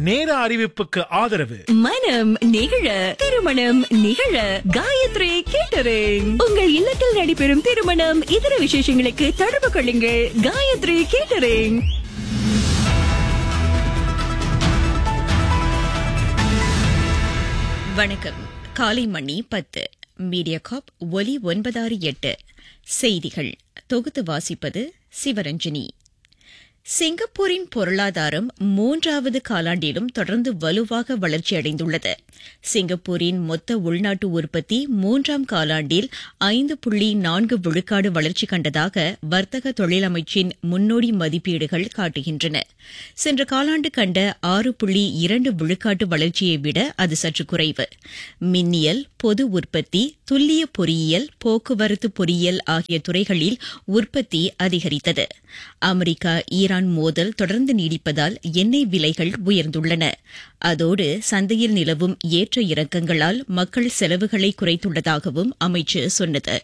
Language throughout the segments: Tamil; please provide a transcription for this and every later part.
நேர அறிவிப்புக்கு ஆதரவு மனம் நிகழ திருமணம் நிகழ காயத்ரி கேட்டரிங் உங்கள் இல்லத்தில் நடைபெறும் திருமணம் இதர விசேஷங்களுக்கு தொடர்பு கொள்ளுங்கள் காயத்ரி கேட்டரிங் வணக்கம் காலை மணி பத்து மீடியா காப் ஒலி ஒன்பதாறு எட்டு செய்திகள் தொகுத்து வாசிப்பது சிவரஞ்சனி சிங்கப்பூரின் பொருளாதாரம் மூன்றாவது காலாண்டிலும் தொடர்ந்து வலுவாக வளர்ச்சியடைந்துள்ளது சிங்கப்பூரின் மொத்த உள்நாட்டு உற்பத்தி மூன்றாம் காலாண்டில் ஐந்து புள்ளி நான்கு விழுக்காடு வளர்ச்சி கண்டதாக வர்த்தக தொழிலமைச்சின் முன்னோடி மதிப்பீடுகள் காட்டுகின்றன சென்ற காலாண்டு கண்ட ஆறு புள்ளி இரண்டு விழுக்காட்டு வளர்ச்சியை விட அது சற்று குறைவு மின்னியல் பொது உற்பத்தி துல்லிய பொறியியல் போக்குவரத்து பொறியியல் ஆகிய துறைகளில் உற்பத்தி அதிகரித்தது அமெரிக்கா ஈரான் மோதல் தொடர்ந்து நீடிப்பதால் எண்ணெய் விலைகள் உயர்ந்துள்ளன அதோடு சந்தையில் நிலவும் ஏற்ற இறக்கங்களால் மக்கள் செலவுகளை குறைத்துள்ளதாகவும் அமைச்சு சொன்னது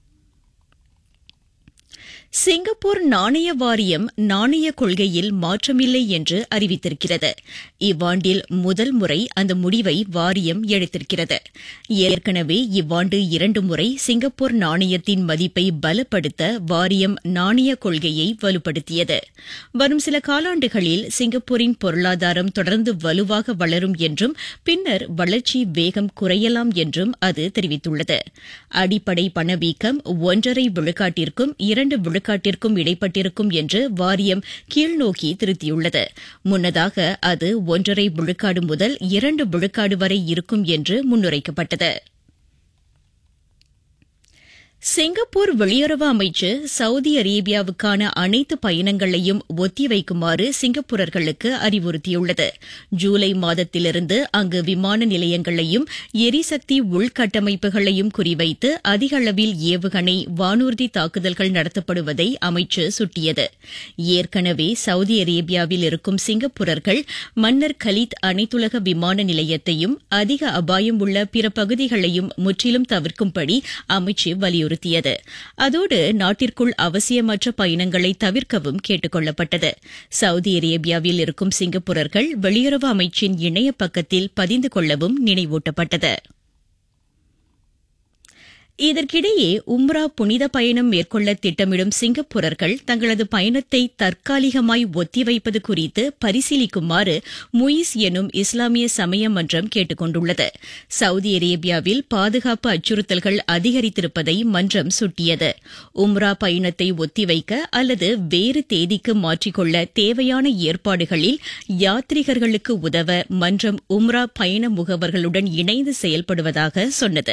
சிங்கப்பூர் நாணய வாரியம் நாணய கொள்கையில் மாற்றமில்லை என்று அறிவித்திருக்கிறது இவ்வாண்டில் முதல் முறை அந்த முடிவை வாரியம் எடுத்திருக்கிறது ஏற்கனவே இவ்வாண்டு இரண்டு முறை சிங்கப்பூர் நாணயத்தின் மதிப்பை பலப்படுத்த வாரியம் நாணய கொள்கையை வலுப்படுத்தியது வரும் சில காலாண்டுகளில் சிங்கப்பூரின் பொருளாதாரம் தொடர்ந்து வலுவாக வளரும் என்றும் பின்னர் வளர்ச்சி வேகம் குறையலாம் என்றும் அது தெரிவித்துள்ளது அடிப்படை பணவீக்கம் ஒன்றரை விழுக்காட்டிற்கும் இரண்டு விழுக்காட்டிற்கும் இடைப்பட்டிருக்கும் என்று வாரியம் கீழ்நோக்கி திருத்தியுள்ளது முன்னதாக அது ஒன்றரை விழுக்காடு முதல் இரண்டு விழுக்காடு வரை இருக்கும் என்று முன்னுரைக்கப்பட்டது சிங்கப்பூர் வெளியுறவு அமைச்சு சவுதி அரேபியாவுக்கான அனைத்து பயணங்களையும் ஒத்திவைக்குமாறு சிங்கப்பூரர்களுக்கு அறிவுறுத்தியுள்ளது ஜூலை மாதத்திலிருந்து அங்கு விமான நிலையங்களையும் எரிசக்தி உள்கட்டமைப்புகளையும் குறிவைத்து அதிக அளவில் ஏவுகணை வானூர்தி தாக்குதல்கள் நடத்தப்படுவதை அமைச்சு சுட்டியது ஏற்கனவே சவுதி அரேபியாவில் இருக்கும் சிங்கப்பூரர்கள் மன்னர் கலீத் அனைத்துலக விமான நிலையத்தையும் அதிக அபாயம் உள்ள பிற பகுதிகளையும் முற்றிலும் தவிர்க்கும்படி அமைச்சு வலியுறுத்தியது வலியுறுத்தியது அதோடு நாட்டிற்குள் அவசியமற்ற பயணங்களை தவிர்க்கவும் கேட்டுக் கொள்ளப்பட்டது சவுதி அரேபியாவில் இருக்கும் சிங்கப்பூரர்கள் வெளியுறவு அமைச்சின் இணைய பக்கத்தில் பதிந்து கொள்ளவும் நினைவூட்டப்பட்டது இதற்கிடையே உம்ரா புனித பயணம் மேற்கொள்ள திட்டமிடும் சிங்கப்பூரர்கள் தங்களது பயணத்தை தற்காலிகமாய் ஒத்திவைப்பது குறித்து பரிசீலிக்குமாறு முயிஸ் எனும் இஸ்லாமிய சமய மன்றம் கேட்டுக் கொண்டுள்ளது சவுதி அரேபியாவில் பாதுகாப்பு அச்சுறுத்தல்கள் அதிகரித்திருப்பதை மன்றம் சுட்டியது உம்ரா பயணத்தை ஒத்திவைக்க அல்லது வேறு தேதிக்கு மாற்றிக்கொள்ள தேவையான ஏற்பாடுகளில் யாத்ரிகர்களுக்கு உதவ மன்றம் உம்ரா பயண முகவர்களுடன் இணைந்து செயல்படுவதாக சொன்னது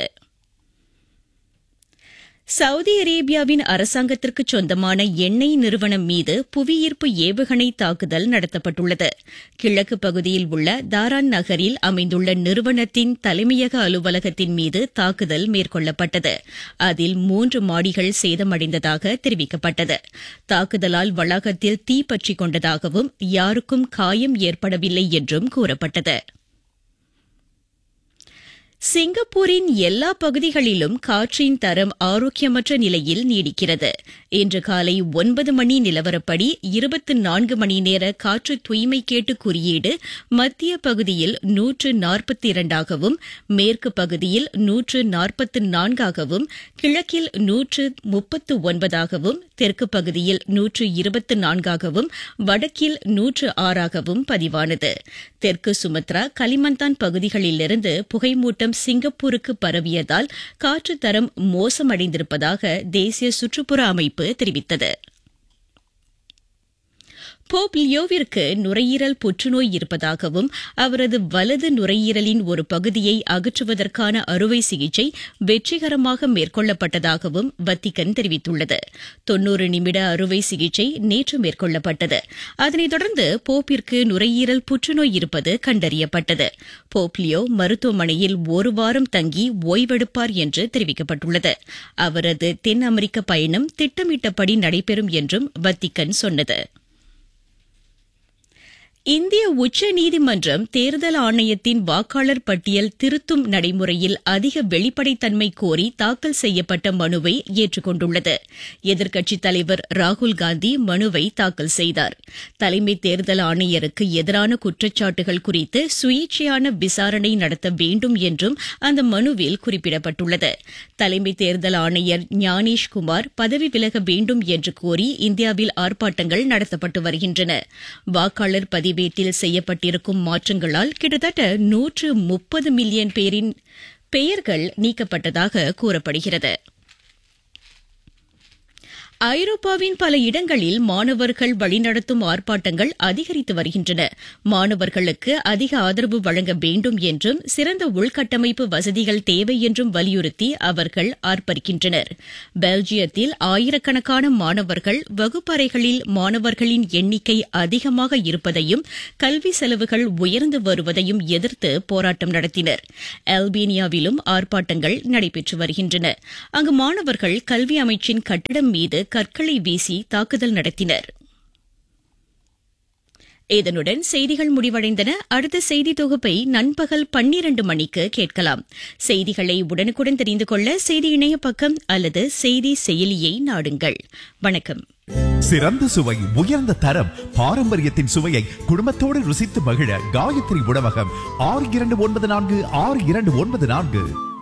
சவுதி அரேபியாவின் அரசாங்கத்திற்கு சொந்தமான எண்ணெய் நிறுவனம் மீது புவியீர்ப்பு ஏவுகணை தாக்குதல் நடத்தப்பட்டுள்ளது கிழக்கு பகுதியில் உள்ள தாரான் நகரில் அமைந்துள்ள நிறுவனத்தின் தலைமையக அலுவலகத்தின் மீது தாக்குதல் மேற்கொள்ளப்பட்டது அதில் மூன்று மாடிகள் சேதமடைந்ததாக தெரிவிக்கப்பட்டது தாக்குதலால் வளாகத்தில் தீ பற்றிக் கொண்டதாகவும் யாருக்கும் காயம் ஏற்படவில்லை என்றும் கூறப்பட்டது சிங்கப்பூரின் எல்லா பகுதிகளிலும் காற்றின் தரம் ஆரோக்கியமற்ற நிலையில் நீடிக்கிறது இன்று காலை ஒன்பது மணி நிலவரப்படி இருபத்தி நான்கு மணி நேர காற்று தூய்மை கேட்டு குறியீடு மத்திய பகுதியில் நூற்று நாற்பத்தி இரண்டாகவும் மேற்கு பகுதியில் நூற்று நாற்பத்தி நான்காகவும் கிழக்கில் நூற்று முப்பத்து ஒன்பதாகவும் தெற்கு பகுதியில் நூற்று இருபத்தி நான்காகவும் வடக்கில் நூற்று ஆறாகவும் பதிவானது தெற்கு சுமத்ரா கலிமந்தான் பகுதிகளிலிருந்து புகைமூட்டம் சிங்கப்பூருக்கு பரவியதால் காற்று தரம் மோசமடைந்திருப்பதாக தேசிய சுற்றுப்புற அமைப்பு தெரிவித்தது போப் லியோவிற்கு நுரையீரல் புற்றுநோய் இருப்பதாகவும் அவரது வலது நுரையீரலின் ஒரு பகுதியை அகற்றுவதற்கான அறுவை சிகிச்சை வெற்றிகரமாக மேற்கொள்ளப்பட்டதாகவும் வத்திகன் தெரிவித்துள்ளது தொன்னூறு நிமிட அறுவை சிகிச்சை நேற்று மேற்கொள்ளப்பட்டது அதனைத் தொடர்ந்து போப்பிற்கு நுரையீரல் புற்றுநோய் இருப்பது கண்டறியப்பட்டது போப்லியோ மருத்துவமனையில் ஒரு வாரம் தங்கி ஓய்வெடுப்பார் என்று தெரிவிக்கப்பட்டுள்ளது அவரது தென் அமெரிக்க பயணம் திட்டமிட்டபடி நடைபெறும் என்றும் வத்திகன் சொன்னது இந்திய உச்ச நீதிமன்றம் தேர்தல் ஆணையத்தின் வாக்காளர் பட்டியல் திருத்தும் நடைமுறையில் அதிக வெளிப்படைத்தன்மை கோரி தாக்கல் செய்யப்பட்ட மனுவை ஏற்றுக்கொண்டுள்ளது எதிர்க்கட்சித் தலைவர் ராகுல் காந்தி மனுவை தாக்கல் செய்தார் தலைமை தேர்தல் ஆணையருக்கு எதிரான குற்றச்சாட்டுகள் குறித்து சுயேட்சையான விசாரணை நடத்த வேண்டும் என்றும் அந்த மனுவில் குறிப்பிடப்பட்டுள்ளது தலைமை தேர்தல் ஆணையர் ஞானேஷ் குமார் பதவி விலக வேண்டும் என்று கோரி இந்தியாவில் ஆர்ப்பாட்டங்கள் நடத்தப்பட்டு வருகின்றன வாக்காளர் பதிவேட்டில் செய்யப்பட்டிருக்கும் மாற்றங்களால் கிட்டத்தட்ட நூற்று முப்பது மில்லியன் பேரின் பெயர்கள் நீக்கப்பட்டதாக கூறப்படுகிறது ஐரோப்பாவின் பல இடங்களில் மாணவர்கள் வழிநடத்தும் ஆர்ப்பாட்டங்கள் அதிகரித்து வருகின்றன மாணவர்களுக்கு அதிக ஆதரவு வழங்க வேண்டும் என்றும் சிறந்த உள்கட்டமைப்பு வசதிகள் தேவை என்றும் வலியுறுத்தி அவர்கள் ஆர்ப்பரிக்கின்றனர் பெல்ஜியத்தில் ஆயிரக்கணக்கான மாணவர்கள் வகுப்பறைகளில் மாணவர்களின் எண்ணிக்கை அதிகமாக இருப்பதையும் கல்வி செலவுகள் உயர்ந்து வருவதையும் எதிர்த்து போராட்டம் நடத்தினர் அல்பேனியாவிலும் ஆர்ப்பாட்டங்கள் நடைபெற்று வருகின்றன அங்கு மாணவர்கள் கல்வி அமைச்சின் கட்டிடம் மீது கற்களை வீசி தாக்குதல் நடத்தினர் இதனுடன் செய்திகள் முடிவடைந்தன அடுத்த செய்தி தொகுப்பை நண்பகல் பன்னிரண்டு மணிக்கு கேட்கலாம் செய்திகளை உடனுக்குடன் தெரிந்து கொள்ள செய்தி இணைய பக்கம் அல்லது செய்தி செயலியை நாடுங்கள் வணக்கம் சிறந்த சுவை உயர்ந்த தரம் பாரம்பரியத்தின் சுவையை குடும்பத்தோடு ருசித்து மகிழ காயத்ரி உணவகம் ஆறு இரண்டு ஒன்பது நான்கு ஆறு இரண்டு ஒன்பது நான்கு